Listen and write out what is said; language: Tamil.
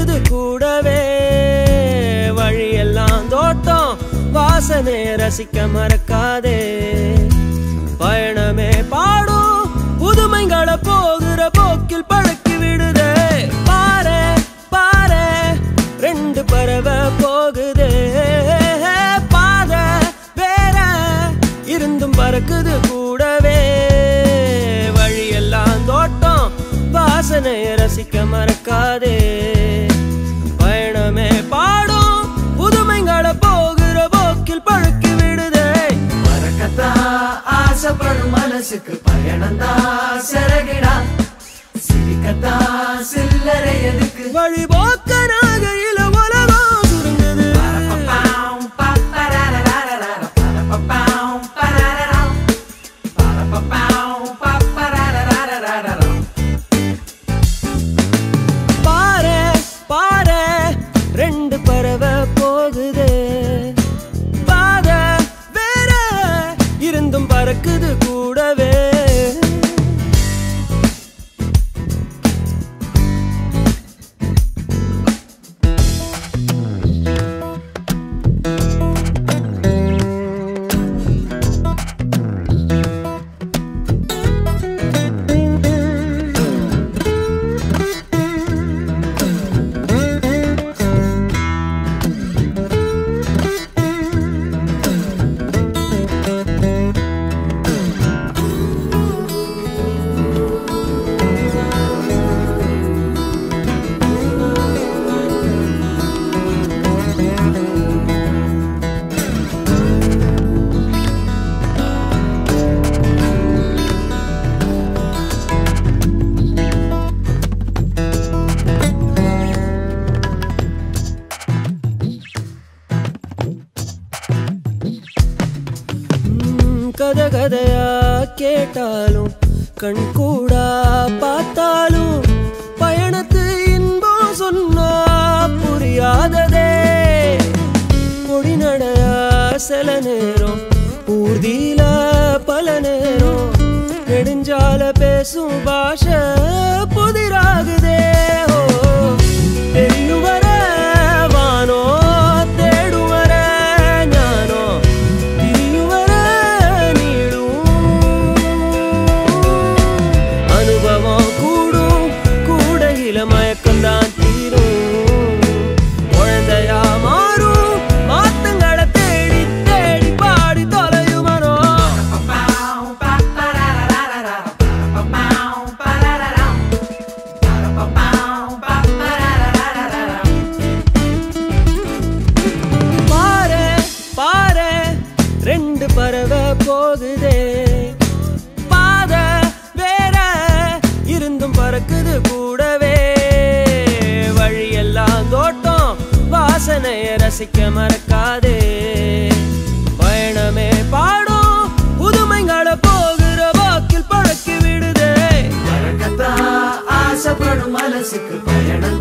பறக்குது கூடவே வழியெல்லாம் தோட்டம் வாசனை ரசிக்க மறக்காதே பயணமே பாடும் புதுமைகளை போகிற போக்கில் பழக்கி விடுதே பாரு பாரு ரெண்டு பறவை போகுதே பாத வேற இருந்தும் பறக்குது கூடவே வழியெல்லாம் தோட்டம் வாசனையை ரசிக்க மறக்காதே பயணமே பாடும் புதுமைகளை போகிற போக்கில் பழக்கி விடுதே மறக்கத்தான் ஆசைப்படும் மனசுக்கு பயணம்தான் சிறகிடா சிரிக்கத்தான் சில்லறை எதுக்கு வழிபோக்கனாக இல உலகம் சுருங்குது பரப்பப்பாம், பப்பரரரரரர, பரப்பப்பாம், பரரரம். பரப்பப்பாம், பப்பரரரரரரம். பாரு பாரு ரெண்டு பறவை போகுதே பாத வேற இருந்தும் பறக்குது கூடவே ம், கதை கதையா கேட்டாலும் கண் கூடா பார்த்தாலும் பயணத்து இன்பம் சொன்னா புரியாததே பொடி நடையா சில நேரம் ஊர்தியில பல நேரம் நெடுஞ்சால பேசும் பாஷை புதிராகுதே ஓ தெரியும் வர வானோ தேடும் வர ஞானோ திரியும் வர நீடும் அனுபவம் கூடும் கூடையில மயக்கம்தான் தீரும் குழந்தையா மாறும் மாத்தங்களை தேடி தேடி பாடி தொலையும் மனோ பரப்பப்பாம், பப்பரரரரர, பரப்பப்பாம், பரரரம். பரப்பப்பாம், பப்பரரரரரம். பாரு பாரு ரெண்டு பறவை போகுதே பாத வேற இருந்தும் பறக்குது கூடவே வழியெல்லாம் தோட்டம் வாசனையை ரசிக்க மறக்காதே பயணமே பாடும் புதுமைகளை போகிற வாக்கில் பழக்கி விடுதே மறக்கத்தான் ஆசைப்படும் மனசுக்கு பயணம்